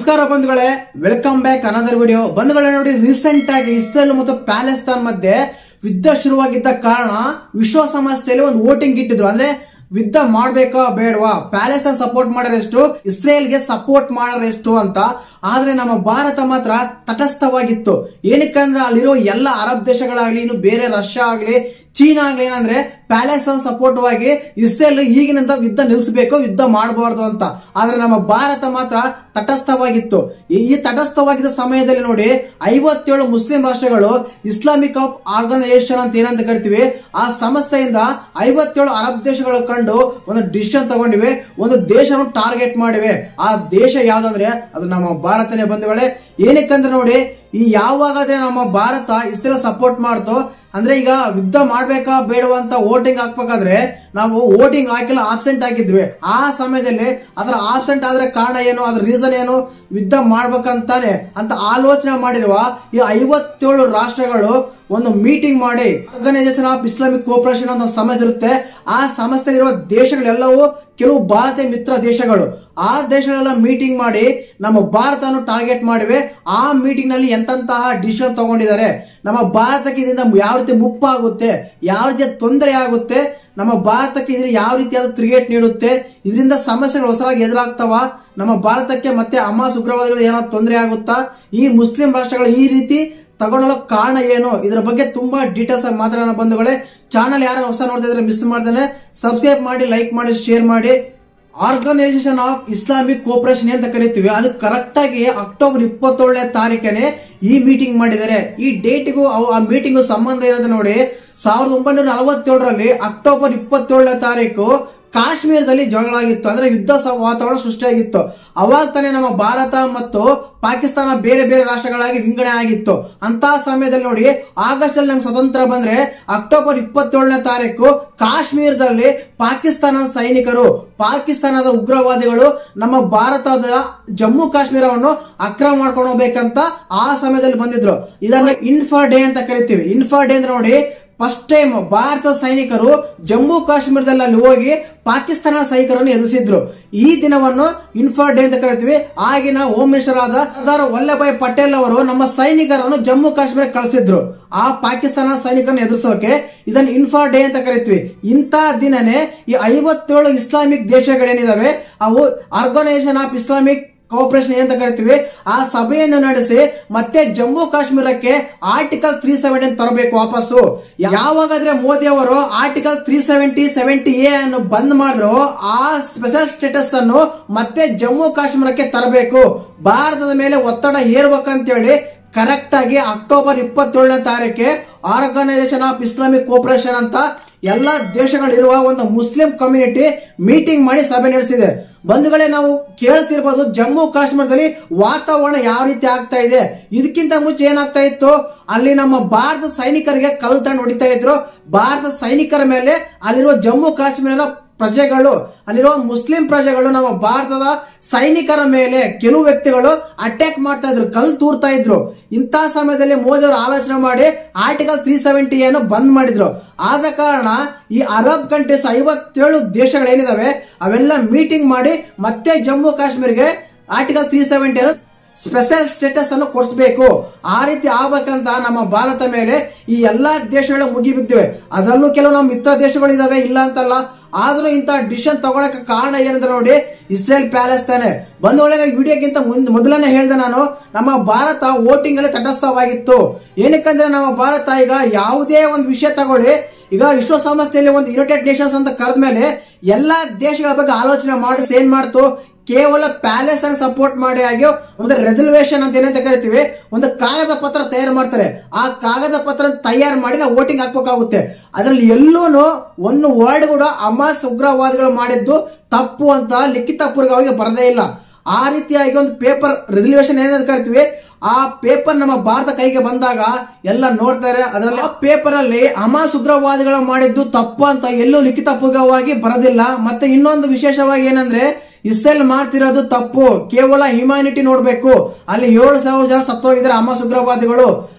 ನಮಸ್ಕಾರ ಬಂಧುಗಳೇ welcome back another video ಬಂಧುಗಳೇ ನೋಡಿ ರೀಸೆಂಟ್ ಆಗಿ ಇಸ್ರೇಲ್ ಮತ್ತು ಪ್ಯಾಲೆಸ್ತಾನ್ ಮಧ್ಯೆ ಯುದ್ಧ ಶುರುವಾಗಿದ್ದ ಕಾರಣ ವಿಶ್ವಸಂಸ್ಥೆಯಲ್ಲಿ ಒಂದು ವೋಟಿಂಗ್ ಇಟ್ಟಿದ್ರು ಅಂದ್ರೆ ಯುದ್ಧ ಮಾಡ್ಬೇಕಾ ಬೇಡವಾ ಪ್ಯಾಲೆಸ್ತಾನ್ ಸಪೋರ್ಟ್ ಮಾಡೋರೆಷ್ಟು ಇಸ್ರೇಲ್ಗೆ ಸಪೋರ್ಟ್ ಮಾಡೋರೆಷ್ಟು ಅಂತ ಆದ್ರೆ ನಮ್ಮ ಭಾರತ ಮಾತ್ರ ತಟಸ್ಥವಾಗಿತ್ತು ಏನಕ್ಕಂದ್ರೆ ಅಲ್ಲಿರೋ ಎಲ್ಲ ಅರಬ್ ದೇಶಗಳಾಗ್ಲಿ ಇನ್ನು ಬೇರೆ ರಷ್ಯಾ ಆಗ್ಲಿ ಚೀನಾ ಆಗ್ಲಿ ಏನಂದ್ರೆ ಪ್ಯಾಲೆಸ್ತಾನ್ ಸಪೋರ್ಟ್ ಆಗಿ ಇಸ್ರೇಲ್ ಈಗಿನಿಂದ ಯುದ್ಧ ನಿಲ್ಲಿಸಬೇಕು ಯುದ್ಧ ಮಾಡಬಾರ್ದು ಅಂತ ಆದ್ರೆ ನಮ್ಮ ಭಾರತ ಮಾತ್ರ ತಟಸ್ಥವಾಗಿತ್ತು ಈ ಈ ತಟಸ್ಥವಾಗಿದ್ದ ಸಮಯದಲ್ಲಿ ನೋಡಿ ಐವತ್ತೇಳು ಮುಸ್ಲಿಂ ರಾಷ್ಟ್ರಗಳು ಇಸ್ಲಾಮಿಕ್ ಆಫ್ ಆರ್ಗನೈಸೇಷನ್ ಅಂತ ಏನಂತ ಕರಿತೀವಿ ಆ ಸಂಸ್ಥೆಯಿಂದ ಐವತ್ತೇಳು ಅರಬ್ ದೇಶಗಳು ಕಂಡು ಒಂದು ಡಿಸಿಷನ್ ತಗೊಂಡಿವೆ ಒಂದು ದೇಶವನ್ನು ಟಾರ್ಗೆಟ್ ಮಾಡಿವೆ ಆ ದೇಶ ಯಾವ್ದಂದ್ರೆ ಅದು ನಮ್ಮ ಭಾರತನೇ ಬಂಧುಗಳೇ ಏನಕ್ಕಂದ್ರೆ ನೋಡಿ ಈ ಯಾವಾಗಾದ್ರೆ ನಮ್ಮ ಭಾರತ ಇಸ್ರೇಲ್ ಸಪೋರ್ಟ್ ಮಾಡ್ತೋ ಅಂದ್ರೆ ಈಗ ಯುದ್ಧ ಮಾಡ್ಬೇಕಾ ಬೇಡವಾ ಅಂತ ವೋಟಿಂಗ್ ಹಾಕ್ಬೇಕಾದ್ರೆ ನಾವು ವೋಟಿಂಗ್ ಹಾಕಿಲ್ಲ ಆಬ್ಸೆಂಟ್ ಆಗಿದ್ವಿ ಆ ಸಮಯದಲ್ಲಿ ಅದರ ಆಬ್ಸೆಂಟ್ ಆದ್ರೆ ಕಾರಣ ಏನು ಅದ್ರ ರೀಸನ್ ಏನು ಯುದ್ಧ ಮಾಡ್ಬೇಕಂತಾನೆ ಅಂತ ಆಲೋಚನೆ ಮಾಡಿರುವ ಈ ಐವತ್ತೇಳು ರಾಷ್ಟ್ರಗಳು ಒಂದು ಮೀಟಿಂಗ್ ಮಾಡಿ ಆರ್ಗನೈಸೇಷನ್ ಆಫ್ ಇಸ್ಲಾಮಿಕ್ ಕೋಪರೇಷನ್ ಅಂತ ಸಂಸ್ಥೆ ಇರುತ್ತೆ ಆ ಸಂಸ್ಥೆಯಲ್ಲಿರುವ ದೇಶಗಳೆಲ್ಲವೂ ಕೆಲವು ಭಾರತೀಯ ಮಿತ್ರ ದೇಶಗಳು ಆ ದೇಶಗಳೆಲ್ಲ ಮೀಟಿಂಗ್ ಮಾಡಿ ನಮ್ಮ ಭಾರತವನ್ನು ಟಾರ್ಗೆಟ್ ಮಾಡಿವೆ ಆ ಮೀಟಿಂಗ್ ನಲ್ಲಿ ಎಂತಹ ಡಿಸಿಷನ್ ತಗೊಂಡಿದ್ದಾರೆ ನಮ್ಮ ಭಾರತಕ್ಕೆ ಇದರಿಂದ ಯಾವ ರೀತಿ ಮುಪ್ಪಾಗುತ್ತೆ ಯಾವ ರೀತಿಯ ತೊಂದರೆ ಆಗುತ್ತೆ ನಮ್ಮ ಭಾರತಕ್ಕೆ ಇದ್ರ ಯಾವ ರೀತಿಯಾದ ತಿರುಗೇಟ್ ನೀಡುತ್ತೆ ಇದರಿಂದ ಸಮಸ್ಯೆಗಳು ಹೊಸರಾಗಿ ಎದುರಾಗ್ತಾವ ನಮ್ಮ ಭಾರತಕ್ಕೆ ಮತ್ತೆ ಹಮಾಸ್ ಉಗ್ರವಾದಿಗಳು ಏನಾದ್ರು ತೊಂದರೆ ಆಗುತ್ತಾ ಈ ಮುಸ್ಲಿಂ ರಾಷ್ಟ್ರಗಳು ಈ ರೀತಿ ತಗೊಳ್ಳಲು ಕಾರಣ ಏನು ಇದರ ಬಗ್ಗೆ ತುಂಬಾ ಡೀಟೇಲ್ಸ್ ಆಗಿ ಮಾತಾಡೋಣ ಬಂಧುಗಳೇ ಚಾನಲ್ ಯಾರು ಹೊಸ ನೋಡ್ತಾ ಇದ್ರೆ ಮಿಸ್ ಮಾಡ್ದೇನೆ ಸಬ್ಸ್ಕ್ರೈಬ್ ಮಾಡಿ ಲೈಕ್ ಮಾಡಿ ಶೇರ್ ಮಾಡಿ ಆರ್ಗನೈಸೇಷನ್ ಆಫ್ ಇಸ್ಲಾಮಿಕ್ ಕೋಪರೇಷನ್ ಅಂತ ಕರಿತೀವಿ ಅದು ಕರೆಕ್ಟ್ ಆಗಿ ಅಕ್ಟೋಬರ್ ಇಪ್ಪತ್ತೇಳನೇ ತಾರೀಕನೆ ಈ ಮೀಟಿಂಗ್ ಮಾಡಿದ್ದಾರೆ ಈ ಡೇಟ್ಗೂ ಆ ಮೀಟಿಂಗ್ ಸಂಬಂಧ ಏನಂತ ನೋಡಿ ಸಾವಿರದ ಒಂಬೈನೂರ ನಲವತ್ತೇಳರಲ್ಲಿ ಅಕ್ಟೋಬರ್ ಇಪ್ಪತ್ತೇಳನೇ ತಾರೀಕು ಕಾಶ್ಮೀರದಲ್ಲಿ ಜಗಳ ಆಗಿತ್ತು ಅಂದ್ರೆ ಯುದ್ಧ ಸ- ವಾತಾವರಣ ಸೃಷ್ಟಿಯಾಗಿತ್ತು ಅವಾಗ ತಾನೇ ನಮ್ಮ ಭಾರತ ಮತ್ತು ಪಾಕಿಸ್ತಾನ ಬೇರೆ ಬೇರೆ ರಾಷ್ಟ್ರಗಳಾಗಿ ವಿಂಗಡಣೆ ಆಗಿತ್ತು ಅಂತ ಸಮಯದಲ್ಲಿ ನೋಡಿ ಆಗಸ್ಟ್ ಅಲ್ಲಿ ನಮ್ಗೆ ಸ್ವತಂತ್ರ ಬಂದ್ರೆ ಅಕ್ಟೋಬರ್ ಇಪ್ಪತ್ತೇಳನೇ ತಾರೀಕು ಕಾಶ್ಮೀರದಲ್ಲಿ ಪಾಕಿಸ್ತಾನ ಸೈನಿಕರು ಪಾಕಿಸ್ತಾನದ ಉಗ್ರವಾದಿಗಳು ನಮ್ಮ ಭಾರತದ ಜಮ್ಮು ಕಾಶ್ಮೀರವನ್ನು ಅಕ್ರಮ ಮಾಡ್ಕೊಂಡು ಹೋಗ್ಬೇಕಂತ ಆ ಸಮಯದಲ್ಲಿ ಬಂದಿದ್ರು ಇದನ್ನ ಇನ್ಫಾ ಡೇ ಅಂತ ಕರಿತೀವಿ ಇನ್ಫಾ ಡೇ ಅಂದ್ರೆ ನೋಡಿ ಫಸ್ಟ್ ಟೈಮ್ ಭಾರತದ ಸೈನಿಕರು ಜಮ್ಮು ಕಾಶ್ಮೀರದಲ್ಲಿ ಅಲ್ಲಿ ಹೋಗಿ ಪಾಕಿಸ್ತಾನ ಸೈನಿಕರನ್ನು ಎದುರಿಸಿದ್ರು ಈ ದಿನವನ್ನು ಇನ್ಫಾ ಡೇ ಅಂತ ಕರಿತೀವಿ ಆಗಿನ ಹೋಮ್ ಮಿನಿಸ್ಟರ್ ಆದ ಸರ್ದಾರ್ ವಲ್ಲಭಾಯ್ ಪಟೇಲ್ ಅವರು ನಮ್ಮ ಸೈನಿಕರನ್ನು ಜಮ್ಮು ಕಾಶ್ಮೀರ ಕಳಿಸಿದ್ರು ಆ ಪಾಕಿಸ್ತಾನ ಸೈನಿಕರನ್ನು ಎದುರಿಸೋಕೆ ಇದನ್ನ ಇನ್ಫಾ ಡೇ ಅಂತ ಕರಿತೀವಿ ಇಂಥ ದಿನನೇ ಈ ಐವತ್ತೇಳು ಇಸ್ಲಾಮಿಕ್ ದೇಶಗಳೇನಿದಾವೆ ಅವು ಆರ್ಗನೈಸೇಷನ್ ಆಫ್ ಇಸ್ಲಾಮಿಕ್ ಕೋಪರೇಷನ್ ಏನಂತ ಕರಿತೀವಿ ಆ ಸಭೆಯನ್ನು ನಡೆಸಿ ಮತ್ತೆ ಜಮ್ಮು ಕಾಶ್ಮೀರಕ್ಕೆ ಆರ್ಟಿಕಲ್ ತ್ರೀ ಸೆವೆಂಟಿ ತರಬೇಕು ವಾಪಸ್ಸು ಯಾವಾಗಾದ್ರೆ ಮೋದಿ ಅವರು article three seventy seventy A ಅನ್ನು ಬಂದ್ ಮಾಡಿದ್ರು ಆ ಸ್ಪೆಷಲ್ ಸ್ಟೇಟಸ್ ಅನ್ನು ಮತ್ತೆ ಜಮ್ಮು ಕಾಶ್ಮೀರಕ್ಕೆ ತರಬೇಕು ಭಾರತದ ಮೇಲೆ ಒತ್ತಡ ಹೇರ್ಬೇಕಂತೇಳಿ ಕರೆಕ್ಟ್ ಆಗಿ ಅಕ್ಟೋಬರ್ ಇಪ್ಪತ್ತೇಳನೇ ತಾರೀಕೆ ಆರ್ಗನೈಸೇಷನ್ ಆಫ್ ಇಸ್ಲಾಮಿಕ್ ಕೋಪರೇಷನ್ ಅಂತ ಎಲ್ಲಾ ದೇಶಗಳಿರುವ ಒಂದು ಮುಸ್ಲಿಂ ಕಮ್ಯುನಿಟಿ ಮೀಟಿಂಗ್ ಮಾಡಿ ಸಭೆ ನಡೆಸಿದೆ ಬಂಧುಗಳೇ ನಾವು ಕೇಳ್ತಿರ್ಬೋದು ಜಮ್ಮು ಕಾಶ್ಮೀರದಲ್ಲಿ ವಾತಾವರಣ ಯಾವ ರೀತಿ ಆಗ್ತಾ ಇದೆ ಇದಕ್ಕಿಂತ ಮುಂಚೆ ಏನಾಗ್ತಾ ಇತ್ತು ಅಲ್ಲಿ ನಮ್ಮ ಭಾರತ ಸೈನಿಕರಿಗೆ ಕಲ್ತಂಡು ಹೊಡಿತಾ ಇದ್ರು ಭಾರತ ಸೈನಿಕರ ಮೇಲೆ ಅಲ್ಲಿರುವ ಜಮ್ಮು ಕಾಶ್ಮೀರ ಪ್ರಜೆಗಳು ಅಲ್ಲಿರುವ ಮುಸ್ಲಿಂ ಪ್ರಜೆಗಳು ನಮ್ಮ ಭಾರತದ ಸೈನಿಕರ ಮೇಲೆ ಕೆಲವು ವ್ಯಕ್ತಿಗಳು ಅಟ್ಯಾಕ್ ಮಾಡ್ತಾ ಇದ್ರು ಕಲ್ ತೂರ್ತಾ ಇದ್ರು ಇಂಥ ಸಮಯದಲ್ಲಿ ಮೋದಿ ಅವರು ಆಲೋಚನೆ ಮಾಡಿ ಆರ್ಟಿಕಲ್ ತ್ರೀ ಸೆವೆಂಟಿ ಅನ್ನು ಬಂದ್ ಮಾಡಿದ್ರು ಆದ ಕಾರಣ ಈ ಅರಬ್ ಕಂಟ್ರೀಸ್ ಐವತ್ತೇಳು ದೇಶಗಳೇನಿದಾವೆ ಅವೆಲ್ಲ ಮೀಟಿಂಗ್ ಮಾಡಿ ಮತ್ತೆ ಜಮ್ಮು ಕಾಶ್ಮೀರ್ಗೆ article three seventy special status ಅನ್ನು ಕೊಡಿಸಬೇಕು ಆ ರೀತಿ ಆಗ್ಬೇಕಂತ ನಮ್ಮ ಭಾರತ ಮೇಲೆ ಈ ಎಲ್ಲಾ ದೇಶಗಳು ಮುಗಿಬಿದ್ದಿವೆ ಅದರಲ್ಲೂ ಕೆಲವು ನಮ್ಮ ಮಿತ್ರ ದೇಶಗಳು ಇದಾವೆ ಇಲ್ಲ ಅಂತಲ್ಲ ಆದ್ರೂ ಇಂಥ ಡಿಸಿಷನ್ ತಗೊಳಕ ಕಾರಣ ಏನಂದ್ರೆ ನೋಡಿ ಇಸ್ರೇಲ್ ಪ್ಯಾಲೆಸ್ತಾನೆ ಬಂದ ಒಳ್ಳೆ ವಿಡಿಯೋಕ್ಕಿಂತ ಮುಂದ್ ಮೊದಲನೇ ಹೇಳ್ದೆ ನಾನು ನಮ್ಮ ಭಾರತ ವೋಟಿಂಗ್ ಅಲ್ಲಿ ತಟಸ್ಥವಾಗಿತ್ತು ಏನಕ್ಕಂದ್ರೆ ನಮ್ಮ ಭಾರತ ಈಗ ಯಾವುದೇ ಒಂದು ವಿಷಯ ತಗೊಳ್ಳಿ ಈಗ ವಿಶ್ವಸಂಸ್ಥೆಯಲ್ಲಿ ಒಂದು ಯುನೈಟೆಡ್ ನೇಷನ್ಸ್ ಅಂತ ಕರೆದ ಮೇಲೆ ಎಲ್ಲಾ ದೇಶಗಳ ಬಗ್ಗೆ ಆಲೋಚನೆ ಮಾಡಿ ಏನ್ ಮಾಡ್ತು ಕೇವಲ ಪ್ಯಾಲೇಸ್ ಅನ್ನು ಸಪೋರ್ಟ್ ಮಾಡಿ ಆಗಿ ಒಂದು ರೆಸಲ್ಯೂಷನ್ ಅಂತ ಏನಂತ ಕರಿತೀವಿ ಒಂದು ಕಾಗದ ಪತ್ರ ತಯಾರು ಮಾಡ್ತಾರೆ ಆ ಕಾಗದ ಪತ್ರ ತಯಾರು ಮಾಡಿ ನಾವು ವೋಟಿಂಗ್ ಹಾಕ್ಬೇಕಾಗುತ್ತೆ ಅದರಲ್ಲಿ ಎಲ್ಲೂನು ಒಂದು ವರ್ಡ್ ಕೂಡ ಅಮಾಸ್ ಉಗ್ರವಾದಿಗಳು ಮಾಡಿದ್ದು ತಪ್ಪು ಅಂತ ಲಿಖಿತ ಪೂರ್ವಕವಾಗಿ ಬರದೇ ಇಲ್ಲ ಆ ರೀತಿಯಾಗಿ ಒಂದು ಪೇಪರ್ ರೆಸಲ್ಯೂಷನ್ ಏನಂತ ಕರಿತೀವಿ ಆ ಪೇಪರ್ ನಮ್ಮ ಭಾರತ ಕೈಗೆ ಬಂದಾಗ ಎಲ್ಲ ನೋಡ್ತಾರೆ ಅದರಲ್ಲಿ ಆ ಪೇಪರ್ ಅಲ್ಲಿ ಹಮಾಸ್ ಉಗ್ರವಾದಿಗಳು ಮಾಡಿದ್ದು ತಪ್ಪು ಅಂತ ಎಲ್ಲೂ ಲಿಖಿತ ಪೂರ್ವಕವಾಗಿ ಬರೋದಿಲ್ಲ ಮತ್ತೆ ಇನ್ನೊಂದು ವಿಶೇಷವಾಗಿ ಏನಂದ್ರೆ ಇಸ್ರೇಲ್ ಮಾಡ್ತಿರೋದು ತಪ್ಪು ಕೇವಲ ಹ್ಯುಮ್ಯಾನಿಟಿ ನೋಡ್ಬೇಕು ಅಲ್ಲಿ ಏಳು ಸಾವಿರ ಜನ ಸತ್ತೋಗಿದ್ದಾರೆ ಹಮಾಸ್ ಉಗ್ರವಾದಿಗಳು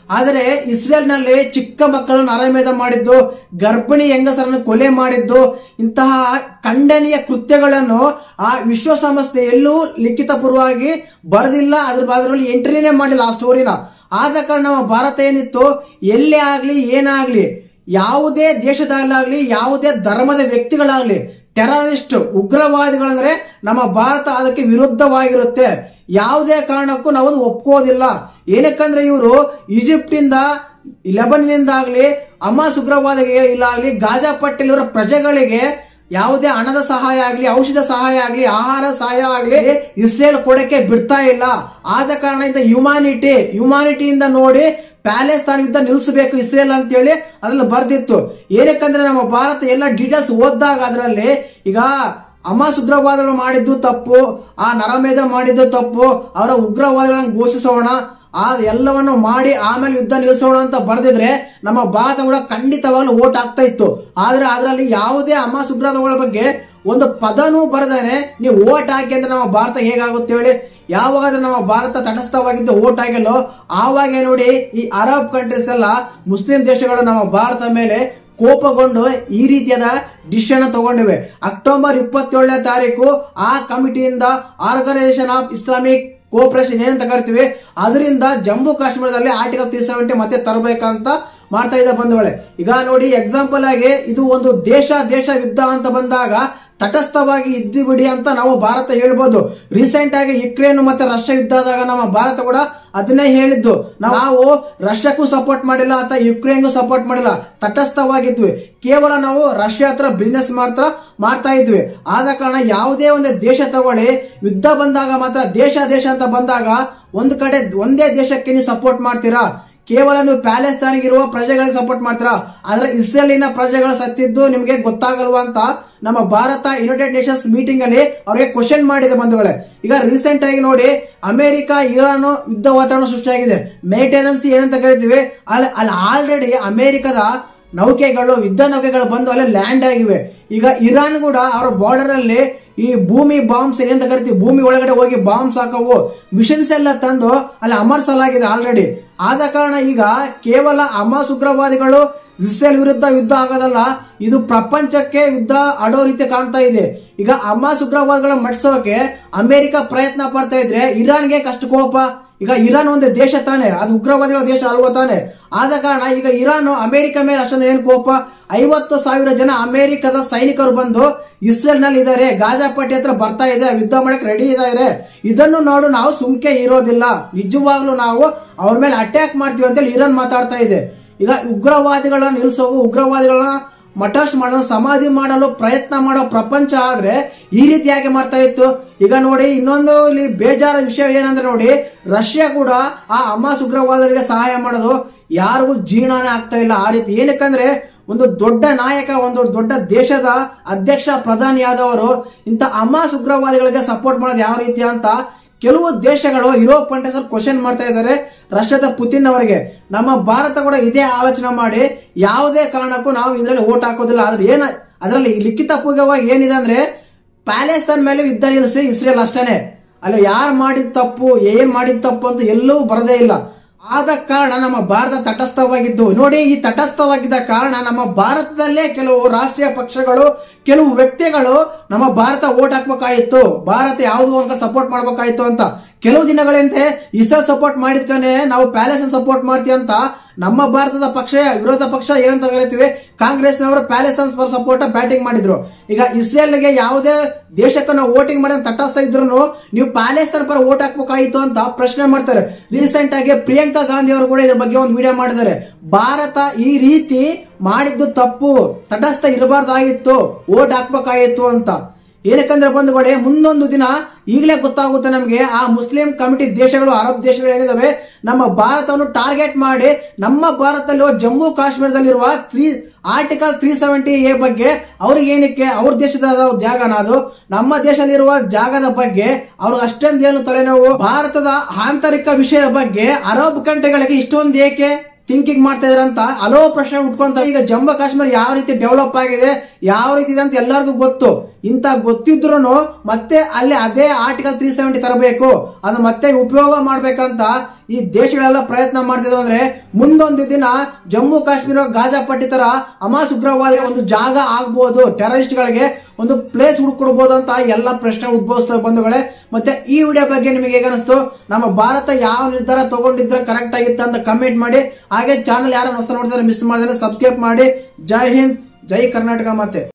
ಆದರೆ ಇಸ್ರೇಲ್ನಲ್ಲಿ ಚಿಕ್ಕ ಮಕ್ಕಳನ್ನು ನರಮೇಧ ಮಾಡಿದ್ದು ಗರ್ಭಿಣಿ ಹೆಂಗಸರನ್ನು ಕೊಲೆ ಮಾಡಿದ್ದು ಇಂತಹ ಖಂಡನೀಯ ಕೃತ್ಯಗಳನ್ನು ಆ ವಿಶ್ವಸಂಸ್ಥೆ ಎಲ್ಲೂ ಲಿಖಿತಪೂರ್ವವಾಗಿ ಬರೆದಿಲ್ಲ ಅದ್ರ ಅದರಲ್ಲಿ ಎಂಟ್ರಿನೇ ಮಾಡಿಲ್ಲ ಆ ಸ್ಟೋರಿನ ಆದ ಕಾರಣ ನಮ್ಮ ಭಾರತ ಏನಿತ್ತು ಎಲ್ಲೇ ಆಗ್ಲಿ ಏನಾಗ್ಲಿ ಯಾವುದೇ ದೇಶದಲ್ಲಾಗ್ಲಿ ಯಾವುದೇ ಧರ್ಮದ ವ್ಯಕ್ತಿಗಳಾಗ್ಲಿ ಟೆರರಿಸ್ಟ್ ಉಗ್ರವಾದಿಗಳಂದ್ರೆ ನಮ್ಮ ಭಾರತ ಅದಕ್ಕೆ ವಿರುದ್ಧವಾಗಿರುತ್ತೆ ಯಾವುದೇ ಕಾರಣಕ್ಕೂ ನಾವು ಅದನ್ನ ಒಪ್ಕೋದಿಲ್ಲ ಏನಕ್ಕಂದ್ರೆ ಇವರು ಈಜಿಪ್ಟ್ ಇಂದ ಲೆಬನಿನಿಂದ ಆಗ್ಲಿ ಹಮಾಸ್ ಉಗ್ರವಾದಿಗೆ ಇಲ್ಲ ಆಗ್ಲಿ ಗಾಜಾ ಪಟ್ಟೆಲ್ ಇವರ ಪ್ರಜೆಗಳಿಗೆ ಯಾವುದೇ ಹಣದ ಸಹಾಯ ಆಗ್ಲಿ ಔಷಧ ಸಹಾಯ ಆಗ್ಲಿ ಆಹಾರ ಸಹಾಯ ಆಗ್ಲಿ ಇಸ್ರೇಲ್ ಕೊಡಕ್ಕೆ ಬಿಡ್ತಾ ಇಲ್ಲ ಆದ ಕಾರಣ ಇಂದ ಹ್ಯುಮಾನಿಟಿ ಹ್ಯುಮಾನಿಟಿಯಿಂದ ನೋಡಿ ಪ್ಯಾಲೆಸ್ತಾನ್ ಯುದ್ಧ ನಿಲ್ಲಿಸಬೇಕು ಇಸ್ರೇಲ್ ಅಂತೇಳಿ ಅದ್ರಲ್ಲಿ ಬರ್ದಿತ್ತು ಏನಕ್ಕಂದ್ರೆ ನಮ್ಮ ಭಾರತ ಎಲ್ಲ ಡೀಟೇಲ್ಸ್ ಓದಿದಾಗ ಅದರಲ್ಲಿ ಈಗ ಹಮಾಸ್ ಉಗ್ರವಾದಗಳು ಮಾಡಿದ್ದು ತಪ್ಪು ಆ ನರಮೇಧ ಮಾಡಿದ್ದು ತಪ್ಪು ಅವರ ಉಗ್ರವಾದಗಳನ್ನು ಘೋಷಿಸೋಣ ಆ ಎಲ್ಲವನ್ನು ಮಾಡಿ ಆಮೇಲೆ ಯುದ್ಧ ನಿಲ್ಲಿಸೋಣ ಅಂತ ಬರೆದಿದ್ರೆ ನಮ್ಮ ಭಾರತ ಕೂಡ ಖಂಡಿತವಾಗ್ಲೂ ಓಟ್ ಆಗ್ತಾ ಇತ್ತು ಆದ್ರೆ ಅದರಲ್ಲಿ ಯಾವುದೇ ಹಮಾಸ್ ಉಗ್ರವಾದಗಳ ಬಗ್ಗೆ ಒಂದು ಪದನೂ ಬರದೇನೆ ನೀವು ಓಟ್ ಹಾಕಿ ಅಂದ್ರೆ ನಮ್ಮ ಭಾರತ ಹೇಗಾಗುತ್ತೆ ಹೇಳಿ ಯಾವಾಗ ನಮ್ಮ ಭಾರತ ತಟಸ್ಥವಾಗಿದ್ದು ಓಟ್ ಆಗಿಲ್ಲೋ ಆವಾಗ ನೋಡಿ ಈ ಅರಬ್ ಕಂಟ್ರೀಸ್ ಎಲ್ಲ ಮುಸ್ಲಿಂ ದೇಶಗಳು ನಮ್ಮ ಭಾರತ ಮೇಲೆ ಕೋಪಗೊಂಡು ಈ ರೀತಿಯಾದ ಡಿಸಿಷನ್ ತಗೊಂಡಿವೆ ಅಕ್ಟೋಬರ್ ಇಪ್ಪತ್ತೇಳನೇ ತಾರೀಕು ಆ ಕಮಿಟಿಯಿಂದ ಆರ್ಗನೈಸೇಷನ್ ಆಫ್ ಇಸ್ಲಾಮಿಕ್ ಕೋಪರೇಷನ್ ಏನಂತ ಕರಿತೀವಿ ಅದರಿಂದ ಜಮ್ಮು ಕಾಶ್ಮೀರದಲ್ಲಿ ಆರ್ಟಿಕಲ್ ತ್ರೀ ಸೆವೆಂಟಿ ಮತ್ತೆ ತರಬೇಕಂತ ಮಾಡ್ತಾ ಇದ್ದ ಬಂಧುಗಳೇ ಈಗ ನೋಡಿ ಎಕ್ಸಾಂಪಲ್ ಆಗಿ ಇದು ಒಂದು ದೇಶ ದೇಶ ಯುದ್ಧ ಅಂತ ಬಂದಾಗ ತಟಸ್ಥವಾಗಿ ಇದ್ದು ಬಿಡಿ ಅಂತ ನಾವು ಭಾರತ ಹೇಳ್ಬೋದು ರೀಸೆಂಟ್ ಆಗಿ ಯುಕ್ರೇನ್ ಮತ್ತೆ ರಷ್ಯಾ ಯುದ್ಧ ಆದಾಗ ನಮ್ಮ ಭಾರತ ಕೂಡ ಅದನ್ನೇ ಹೇಳಿದ್ದು ನಾವು ರಷ್ಯಾಕ್ಕೂ ಸಪೋರ್ಟ್ ಮಾಡಿಲ್ಲ ಅಥವಾ ಯುಕ್ರೇನ್ಗೂ ಸಪೋರ್ಟ್ ಮಾಡಿಲ್ಲ ತಟಸ್ಥವಾಗಿದ್ವಿ ಕೇವಲ ನಾವು ರಷ್ಯಾ ಹತ್ರ ಬಿಸ್ನೆಸ್ ಮಾತ್ರ ಮಾಡ್ತಾ ಇದ್ವಿ ಆದ ಕಾರಣ ಯಾವುದೇ ಒಂದು ದೇಶ ತಗೊಳ್ಳಿ ಯುದ್ಧ ಬಂದಾಗ ಮಾತ್ರ ದೇಶ ದೇಶ ಅಂತ ಬಂದಾಗ ಒಂದು ಕಡೆ ಒಂದೇ ದೇಶಕ್ಕೆ ನೀವು ಸಪೋರ್ಟ್ ಮಾಡ್ತೀರಾ ಕೇವಲ ನೀವು ಪ್ಯಾಲೆಸ್ತಾನಿಗಿರುವ ಪ್ರಜೆಗಳಿಗೆ ಸಪೋರ್ಟ್ ಮಾಡ್ತೀರಾ ಆದ್ರೆ ಇಸ್ರೇಲಿನ ಪ್ರಜೆಗಳು ಸತ್ತಿದ್ದು ನಿಮಗೆ ಗೊತ್ತಾಗಲ್ವಾ ಅಂತ ನಮ್ಮ ಭಾರತ ಯುನೈಟೆಡ್ ನೇಷನ್ಸ್ ಮೀಟಿಂಗ್ ಅಲ್ಲಿ ಅವ್ರಿಗೆ ಕ್ವಶನ್ ಮಾಡಿದೆ ಬಂಧುಗಳೇ ಈಗ ರೀಸೆಂಟ್ ಆಗಿ ನೋಡಿ ಅಮೆರಿಕ ಇರಾನ್ ಯುದ್ಧ ವಾತಾವರಣ ಸೃಷ್ಟಿಯಾಗಿದೆ ಮೇಂಟೆನೆನ್ಸ್ ಏನಂತ ಕರಿತೀವಿ ಅಲ್ಲಿ ಅಲ್ಲಿ ಆಲ್ರೆಡಿ ಅಮೆರಿಕದ ನೌಕೆಗಳು ಯುದ್ಧ ನೌಕೆಗಳು ಬಂದು ಅಲ್ಲಿ ಲ್ಯಾಂಡ್ ಆಗಿವೆ ಈಗ ಇರಾನ್ ಕೂಡ ಅವರ ಬಾರ್ಡರ್ ಅಲ್ಲಿ ಈ ಭೂಮಿ ಬಾಂಬ್ಸ್ ಏನಂತ ಕರಿತೀವಿ ಭೂಮಿ ಒಳಗಡೆ ಹೋಗಿ ಬಾಂಬ್ಸ್ ಹಾಕವು ಮಿಷನ್ಸ್ ಎಲ್ಲ ತಂದು ಅಲ್ಲಿ ಅಮರ್ಸಲಾಗಿದೆ ಆಲ್ರೆಡಿ ಆದ ಕಾರಣ ಈಗ ಕೇವಲ ಹಮಾಸ್ ಉಗ್ರವಾದಿಗಳು ಇಸ್ರೇಲ್ ವಿರುದ್ಧ ಯುದ್ಧ ಆಗೋದಲ್ಲ ಇದು ಪ್ರಪಂಚಕ್ಕೆ ಯುದ್ಧ ಆಡೋ ರೀತಿ ಕಾಣ್ತಾ ಇದೆ ಈಗ ಹಮಾಸ್ ಉಗ್ರವಾದಿಗಳ ಮಟ್ಸೋಕೆ ಅಮೆರಿಕ ಪ್ರಯತ್ನ ಪಡ್ತಾ ಇದ್ರೆ ಇರಾನ್ಗೆ ಕಷ್ಟ ಕೋಪ ಈಗ ಇರಾನ್ ಒಂದು ದೇಶ ತಾನೆ ಅದು ಉಗ್ರವಾದಿಗಳ ದೇಶ ಅಲ್ವಾ ತಾನೆ ಆದ ಕಾರಣ ಈಗ ಇರಾನ್ ಅಮೆರಿಕ ಮೇಲೆ ಅಷ್ಟೊಂದು ಏನು ಕೋಪ ಐವತ್ತು ಸಾವಿರ ಜನ ಅಮೆರಿಕದ ಸೈನಿಕರು ಬಂದು ಇಸ್ರೇಲ್ ನಲ್ಲಿ ಇದ್ದಾರೆ ಗಾಜಾಪಟ್ಟಿ ಹತ್ರ ಬರ್ತಾ ಇದೆ ಯುದ್ಧ ಮಾಡಕ್ ರೆಡಿ ಇದ್ದಾರೆ ಇದನ್ನು ನೋಡು ನಾವು ಸುಮ್ಕೆ ಇರೋದಿಲ್ಲ ನಿಜವಾಗ್ಲೂ ನಾವು ಅವ್ರ ಮೇಲೆ ಅಟ್ಯಾಕ್ ಮಾಡ್ತೀವಿ ಅಂತೇಳಿ ಇರಾನ್ ಮಾತಾಡ್ತಾ ಇದೆ ಈಗ ಉಗ್ರವಾದಿಗಳನ್ನ ನಿಲ್ಸೋಕು ಉಗ್ರವಾದಿಗಳನ್ನ ಮಟಾಶ್ ಮಾಡಲು ಸಮಾಧಿ ಮಾಡಲು ಪ್ರಯತ್ನ ಮಾಡೋ ಪ್ರಪಂಚ ಆದ್ರೆ ಈ ರೀತಿಯಾಗಿ ಮಾಡ್ತಾ ಇತ್ತು ಈಗ ನೋಡಿ ಇನ್ನೊಂದು ಇಲ್ಲಿ ಬೇಜಾರ ವಿಷಯ ಏನಂದ್ರೆ ನೋಡಿ ರಷ್ಯಾ ಕೂಡ ಆ ಹಮಾಸ್ ಉಗ್ರವಾದರಿಗೆ ಸಹಾಯ ಮಾಡೋದು ಯಾರಿಗೂ ಜೀರ್ಣನೇ ಆಗ್ತಾ ಇಲ್ಲ ಆ ರೀತಿ ಏನಕ್ಕಂದ್ರೆ ಒಂದು ದೊಡ್ಡ ನಾಯಕ ಒಂದು ದೊಡ್ಡ ದೇಶದ ಅಧ್ಯಕ್ಷ ಪ್ರಧಾನಿಯಾದವರು ಇಂಥ ಹಮಾಸ್ ಉಗ್ರವಾದಿಗಳಿಗೆ ಸಪೋರ್ಟ್ ಮಾಡೋದು ಯಾವ ರೀತಿ ಅಂತ ಕೆಲವು ದೇಶಗಳು ಯುರೋಪ್ ಕಂಟ್ರೀಸ್ ಅಲ್ಲಿ ಕ್ವಶನ್ ಮಾಡ್ತಾ ಇದ್ದಾರೆ ರಷ್ಯಾದ ಪುತಿನ್ ಅವರಿಗೆ ನಮ್ಮ ಭಾರತ ಕೂಡ ಇದೇ ಆಲೋಚನೆ ಮಾಡಿ ಯಾವುದೇ ಕಾರಣಕ್ಕೂ ನಾವು ಇದರಲ್ಲಿ ಓಟ್ ಹಾಕೋದಿಲ್ಲ ಆದ್ರೆ ಏನ ಅದರಲ್ಲಿ ಲಿಖಿತ ಪೂರ್ವಕವಾಗಿ ಏನಿದೆ ಅಂದ್ರೆ ಪ್ಯಾಲೆಸ್ತಾನ್ ಮೇಲೆ ಯುದ್ಧ ನಿಲ್ಲಿಸಿ ಇಸ್ರೇಲ್ ಅಷ್ಟೇನೆ ಅಲ್ಲಿ ಯಾರು ಮಾಡಿದ ತಪ್ಪು ಏನ್ ಮಾಡಿದ ತಪ್ಪು ಅಂತ ಎಲ್ಲೂ ಬರದೇ ಇಲ್ಲ ಆದ ಕಾರಣ ನಮ್ಮ ಭಾರತ ತಟಸ್ಥವಾಗಿದ್ದು ನೋಡಿ ಈ ತಟಸ್ಥವಾಗಿದ್ದ ಕಾರಣ ನಮ್ಮ ಭಾರತದಲ್ಲೇ ಕೆಲವು ರಾಷ್ಟ್ರೀಯ ಪಕ್ಷಗಳು ಕೆಲವು ವ್ಯಕ್ತಿಗಳು ನಮ್ಮ ಭಾರತ ಓಟ್ ಹಾಕ್ಬೇಕಾಗಿತ್ತು ಭಾರತ ಯಾವ್ದು ಒಂದ್ ಕಡೆ ಸಪೋರ್ಟ್ ಮಾಡ್ಬೇಕಾಯ್ತು ಅಂತ ಕೆಲವು ದಿನಗಳಿಂದ ಇಸ್ರೇಲ್ ಸಪೋರ್ಟ್ ಮಾಡಿದ್ಕನೆ ನಾವು ಪ್ಯಾಲೆಸ್ ಸಪೋರ್ಟ್ ಮಾಡ್ತೀವಿ ಅಂತ ನಮ್ಮ ಭಾರತದ ಪಕ್ಷ ವಿರೋಧ ಪಕ್ಷ ಏನಂತ ಕರಿತೀವಿ ಕಾಂಗ್ರೆಸ್ನವರು ಪ್ಯಾಲೆಸ್ತೈನ್ ಫಾರ್ ಸಪೋರ್ಟ್ ಬ್ಯಾಟಿಂಗ್ ಮಾಡಿದ್ರು ಈಗ ಇಸ್ರೇಲ್ಗೆ ಯಾವುದೇ ದೇಶಕ್ಕೆ ನಾವು ವೋಟಿಂಗ್ ಮಾಡಿದ ತಟಸ್ಥ ಇದ್ರು ನೀವು ಪ್ಯಾಲೆಸ್ತೈನ್ ಪರ ವೋಟ್ ಹಾಕ್ಬೇಕಾಗಿತ್ತು ಅಂತ ಪ್ರಶ್ನೆ ಮಾಡ್ತಾರೆ ರೀಸೆಂಟ್ ಆಗಿ ಪ್ರಿಯಾಂಕಾ ಗಾಂಧಿ ಅವರು ಕೂಡ ಇದ್ರ ಬಗ್ಗೆ ಒಂದು ವಿಡಿಯೋ ಮಾಡಿದ್ದಾರೆ ಭಾರತ ಈ ರೀತಿ ಮಾಡಿದ್ದು ತಪ್ಪು ತಟಸ್ಥ ಇರಬಾರ್ದಾಗಿತ್ತು ವೋಟ್ ಹಾಕ್ಬೇಕಾಗಿತ್ತು ಅಂತ ಏನಕ್ಕಂದ್ರೆ ಬಂಧುಗಳೇ ಮುಂದೊಂದು ದಿನ ಈಗಲೇ ಗೊತ್ತಾಗುತ್ತೆ ನಮಗೆ ಆ ಮುಸ್ಲಿಂ ಕಮಿಟಿ ದೇಶಗಳು ಅರಬ್ ದೇಶಗಳು ಏನಿದಾವೆ ನಮ್ಮ ಭಾರತವನ್ನು ಟಾರ್ಗೆಟ್ ಮಾಡಿ ನಮ್ಮ ಭಾರತದಲ್ಲಿರುವ ಜಮ್ಮು ಕಾಶ್ಮೀರದಲ್ಲಿರುವ three article three seventy A ಬಗ್ಗೆ ಅವ್ರಿಗೆ ಏನಕ್ಕೆ ಅವ್ರ ದೇಶದ ಜಾಗನ ಅದು ನಮ್ಮ ದೇಶದಲ್ಲಿರುವ ಜಾಗದ ಬಗ್ಗೆ ಅವ್ರಿಗೆ ಅಷ್ಟೊಂದು ಏನು ತಲೆನೋವು ಭಾರತದ ಆಂತರಿಕ ವಿಷಯದ ಬಗ್ಗೆ ಅರಬ್ ಕಂಟ್ರಿಗಳಿಗೆ ಇಷ್ಟೊಂದು ಏಕೆ ಥಿಂಕಿಂಗ್ ಮಾಡ್ತಾ ಇದ್ರಂತ ಹಲವು ಪ್ರಶ್ನೆ ಉಟ್ಕೊಂತ ಈಗ ಜಮ್ಮು ಕಾಶ್ಮೀರ ಯಾವ ರೀತಿ ಡೆವಲಪ್ ಆಗಿದೆ ಯಾವ ರೀತಿ ಇದೆ ಅಂತ ಎಲ್ಲರಿಗೂ ಗೊತ್ತು ಇಂತ ಗೊತ್ತಿದ್ರು ಮತ್ತೆ ಅಲ್ಲಿ ಅದೇ ಆರ್ಟಿಕಲ್ ತ್ರೀ ಸೆವೆಂಟಿ ತರಬೇಕು ಅದು ಮತ್ತೆ ಉಪಯೋಗ ಮಾಡ್ಬೇಕಂತ ಈ ದೇಶಗಳೆಲ್ಲ ಪ್ರಯತ್ನ ಮಾಡ್ತಿದ್ವು ಅಂದ್ರೆ ಮುಂದೊಂದು ದಿನ ಜಮ್ಮು ಕಾಶ್ಮೀರ ಗಾಜಾ ಪಟ್ಟಿ ತರ ಹಮಾಸ್ ಉಗ್ರವಾದಿಗಳ ಒಂದು ಜಾಗ ಆಗ್ಬೋದು ಟೆರರಿಸ್ಟ್ ಗಳಿಗೆ ಒಂದು ಪ್ಲೇಸ್ ಹುಡುಕೊಡ್ಬೋದು ಅಂತ ಎಲ್ಲ ಪ್ರಶ್ನೆ ಉದ್ಭವಿಸ್ತವೆ ಬಂಧುಗಳೇ ಮತ್ತೆ ಈ ವಿಡಿಯೋ ಬಗ್ಗೆ ನಿಮಗೆ ಹೇಗೆ ಅನಿಸ್ತು ನಮ್ಮ ಭಾರತ ಯಾವ ನಿರ್ಧಾರ ತಗೊಂಡಿದ್ರೆ ಕರೆಕ್ಟ್ ಆಗಿತ್ತು ಅಂತ ಕಮೆಂಟ್ ಮಾಡಿ ಹಾಗೆ ಚಾನಲ್ ಯಾರು ಹೊಸ ನೋಡ್ತಾರೆ ಮಿಸ್ ಮಾಡಿದ್ರೆ ಸಬ್ಸ್ಕ್ರೈಬ್ ಮಾಡಿ ಜೈ ಹಿಂದ್ ಜೈ ಕರ್ನಾಟಕ ಮತ್ತೆ